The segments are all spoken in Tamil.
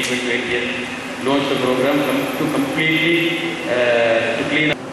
people to NTS launched the program com- to completely uh, to clean up.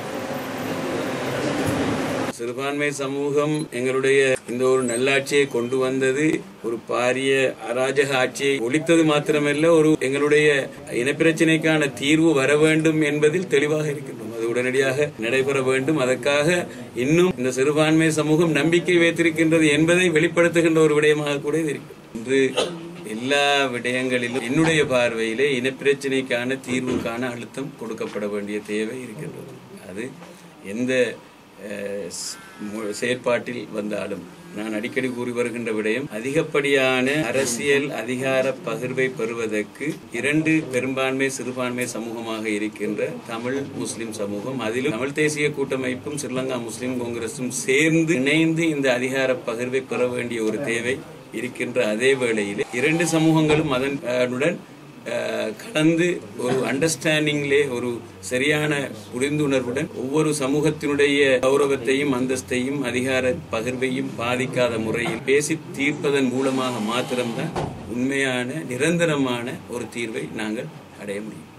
சிறுபான்மை சமூகம் எங்களுடைய இந்த ஒரு நல்லாட்சியை கொண்டு வந்தது ஒரு பாரிய அராஜக ஆட்சியை ஒழித்தது மாத்திரமல்ல ஒரு எங்களுடைய இனப்பிரச்சினைக்கான தீர்வு வர வேண்டும் என்பதில் தெளிவாக இருக்கின்றோம் அது உடனடியாக நடைபெற வேண்டும் அதற்காக இன்னும் இந்த சிறுபான்மை சமூகம் நம்பிக்கை வைத்திருக்கின்றது என்பதை வெளிப்படுத்துகின்ற ஒரு விடயமாக கூட இது இருக்கு இன்று எல்லா விடயங்களிலும் என்னுடைய பார்வையிலே இனப்பிரச்சினைக்கான தீர்வுக்கான அழுத்தம் கொடுக்கப்பட வேண்டிய தேவை இருக்கின்றது அது எந்த அஹ், ஸ்- மு- செயற்பாட்டில் வந்தாலும் நான் அடிக்கடி கூறி வருகின்ற விடயம் அதிகப்படியான அரசியல் அதிகார பகிர்வை பெறுவதற்கு இரண்டு பெரும்பான்மை சிறுபான்மை சமூகமாக இருக்கின்ற தமிழ் முஸ்லிம் சமூகம் அதிலும் தமிழ் தேசிய கூட்டமைப்பும் ஸ்ரீலங்கா முஸ்லிம் காங்கிரசும் சேர்ந்து இணைந்து இந்த அதிகார பகிர்வை பெற வேண்டிய ஒரு தேவை இருக்கின்ற அதே வேளையில் இரண்டு சமூகங்களும் அதன் அதனுடன் அஹ், கலந்து ஒரு அண்டர்ஸ்டாண்டிங்லே ஒரு சரியான புரிந்துணர்வுடன் ஒவ்வொரு சமூகத்தினுடைய கௌரவத்தையும் அந்தஸ்தையும் அதிகார பகிர்வையும் பாதிக்காத முறையில் பேசி தீர்ப்பதன் மூலமாக மாத்திரம்தான் உண்மையான நிரந்தரமான ஒரு தீர்வை நாங்கள் அடைய முடியும்